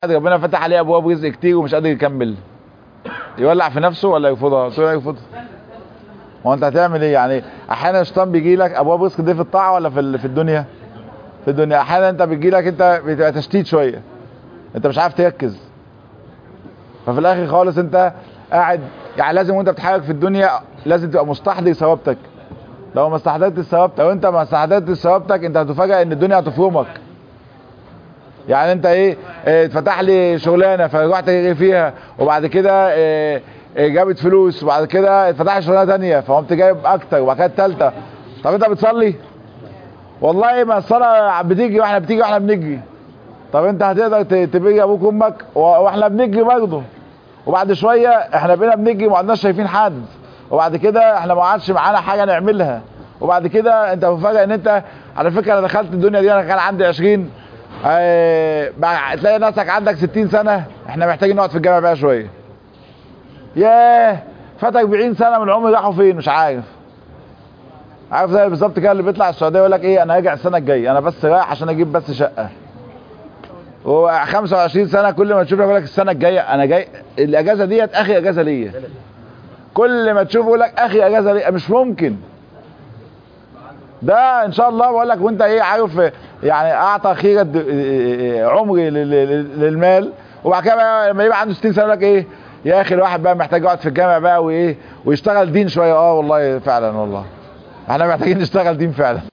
ربنا فتح عليه ابواب رزق كتير ومش قادر يكمل يولع في نفسه ولا يرفضها قلت له يرفضها ما انت هتعمل ايه يعني احيانا الشيطان بيجي لك ابواب رزق دي في الطاعه ولا في في الدنيا في الدنيا احيانا انت بيجي لك انت بتبقى تشتيت شويه انت مش عارف تركز ففي الاخر خالص انت قاعد يعني لازم وانت بتحرك في الدنيا لازم تبقى مستحضر ثوابتك لو ما استحضرتش ثوابتك لو انت ما استحضرتش ثوابتك انت هتفاجئ ان الدنيا هتفرمك يعني انت ايه اه، اتفتح لي شغلانه فرحت فيها وبعد كده اه، اه، جابت فلوس وبعد كده اتفتح لي شغلانه ثانيه فقمت جايب اكتر وبعد كده الثالثه طب انت بتصلي والله ما الصلاه بتيجي واحنا بتيجي واحنا بنجري طب انت هتقدر ت- تبيجي ابوك وامك و- واحنا بنجري برضه وبعد شويه احنا بقينا بنجري ما عدناش شايفين حد وبعد كده احنا ما عادش معانا حاجه نعملها وبعد كده انت مفاجئ ان انت على فكره انا دخلت الدنيا دي انا كان عندي 20 اه بقى تلاقي نفسك عندك 60 سنه احنا محتاجين نقعد في الجامع بقى شويه ياه فاتك 40 سنه من العمر راحوا فين مش عارف عارف زي بالظبط كده اللي بيطلع السعوديه يقول لك ايه انا هرجع السنه الجايه انا بس رايح عشان اجيب بس شقه و 25 سنه كل ما تشوف يقول لك السنه الجايه انا جاي الاجازه ديت اخر اجازه ليا كل ما تشوف يقول لك اخر اجازه ليا مش ممكن ده ان شاء الله بقول لك وانت ايه عارف يعني اعطى خيرة عمري لل- لل- للمال وبعد كده بقى لما يبقى عنده 60 سنه يقول لك ايه يا اخي الواحد بقى محتاج يقعد في الجامع بقى وايه ويشتغل دين شويه اه والله فعلا والله احنا محتاجين نشتغل دين فعلا